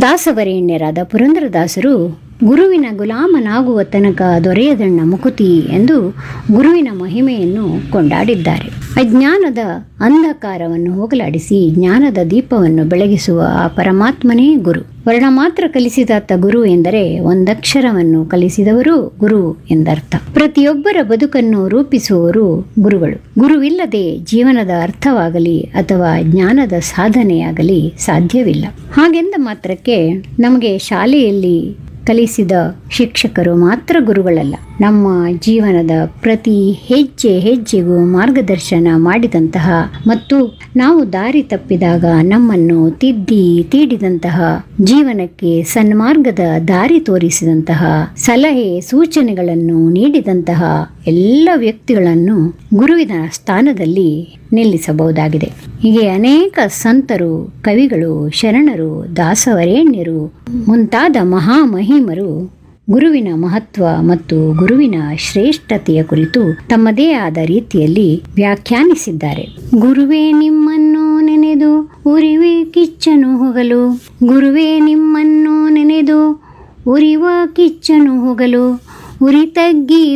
ದಾಸವರೇಣ್ಯರಾದ ಪುರಂದರದಾಸರು ಗುರುವಿನ ಗುಲಾಮನಾಗುವ ತನಕ ದೊರೆಯದಣ್ಣ ಮುಕುತಿ ಎಂದು ಗುರುವಿನ ಮಹಿಮೆಯನ್ನು ಕೊಂಡಾಡಿದ್ದಾರೆ ಅಜ್ಞಾನದ ಅಂಧಕಾರವನ್ನು ಹೋಗಲಾಡಿಸಿ ಜ್ಞಾನದ ದೀಪವನ್ನು ಬೆಳಗಿಸುವ ಆ ಪರಮಾತ್ಮನೇ ಗುರು ವರ್ಣ ಮಾತ್ರ ಕಲಿಸಿದಾತ ಗುರು ಎಂದರೆ ಒಂದಕ್ಷರವನ್ನು ಕಲಿಸಿದವರು ಗುರು ಎಂದರ್ಥ ಪ್ರತಿಯೊಬ್ಬರ ಬದುಕನ್ನು ರೂಪಿಸುವವರು ಗುರುಗಳು ಗುರುವಿಲ್ಲದೆ ಜೀವನದ ಅರ್ಥವಾಗಲಿ ಅಥವಾ ಜ್ಞಾನದ ಸಾಧನೆಯಾಗಲಿ ಸಾಧ್ಯವಿಲ್ಲ ಹಾಗೆಂದ ಮಾತ್ರಕ್ಕೆ ನಮಗೆ ಶಾಲೆಯಲ್ಲಿ ಕಲಿಸಿದ ಶಿಕ್ಷಕರು ಮಾತ್ರ ಗುರುಗಳಲ್ಲ ನಮ್ಮ ಜೀವನದ ಪ್ರತಿ ಹೆಜ್ಜೆ ಹೆಜ್ಜೆಗೂ ಮಾರ್ಗದರ್ಶನ ಮಾಡಿದಂತಹ ಮತ್ತು ನಾವು ದಾರಿ ತಪ್ಪಿದಾಗ ನಮ್ಮನ್ನು ತಿದ್ದಿ ತೀಡಿದಂತಹ ಜೀವನಕ್ಕೆ ಸನ್ಮಾರ್ಗದ ದಾರಿ ತೋರಿಸಿದಂತಹ ಸಲಹೆ ಸೂಚನೆಗಳನ್ನು ನೀಡಿದಂತಹ ಎಲ್ಲ ವ್ಯಕ್ತಿಗಳನ್ನು ಗುರುವಿನ ಸ್ಥಾನದಲ್ಲಿ ನಿಲ್ಲಿಸಬಹುದಾಗಿದೆ ಹೀಗೆ ಅನೇಕ ಸಂತರು ಕವಿಗಳು ಶರಣರು ದಾಸವರೇಣ್ಯರು ಮುಂತಾದ ಮಹಾಮಹಿಮರು ಗುರುವಿನ ಮಹತ್ವ ಮತ್ತು ಗುರುವಿನ ಶ್ರೇಷ್ಠತೆಯ ಕುರಿತು ತಮ್ಮದೇ ಆದ ರೀತಿಯಲ್ಲಿ ವ್ಯಾಖ್ಯಾನಿಸಿದ್ದಾರೆ ಗುರುವೇ ನಿಮ್ಮನ್ನು ನೆನೆದು ಉರಿವೆ ಕಿಚ್ಚನು ಹೋಗಲು ಗುರುವೇ ನಿಮ್ಮನ್ನು ನೆನೆದು ಉರಿವ ಕಿಚ್ಚನು ಹೋಗಲು ಉರಿ ತಗ್ಗಿ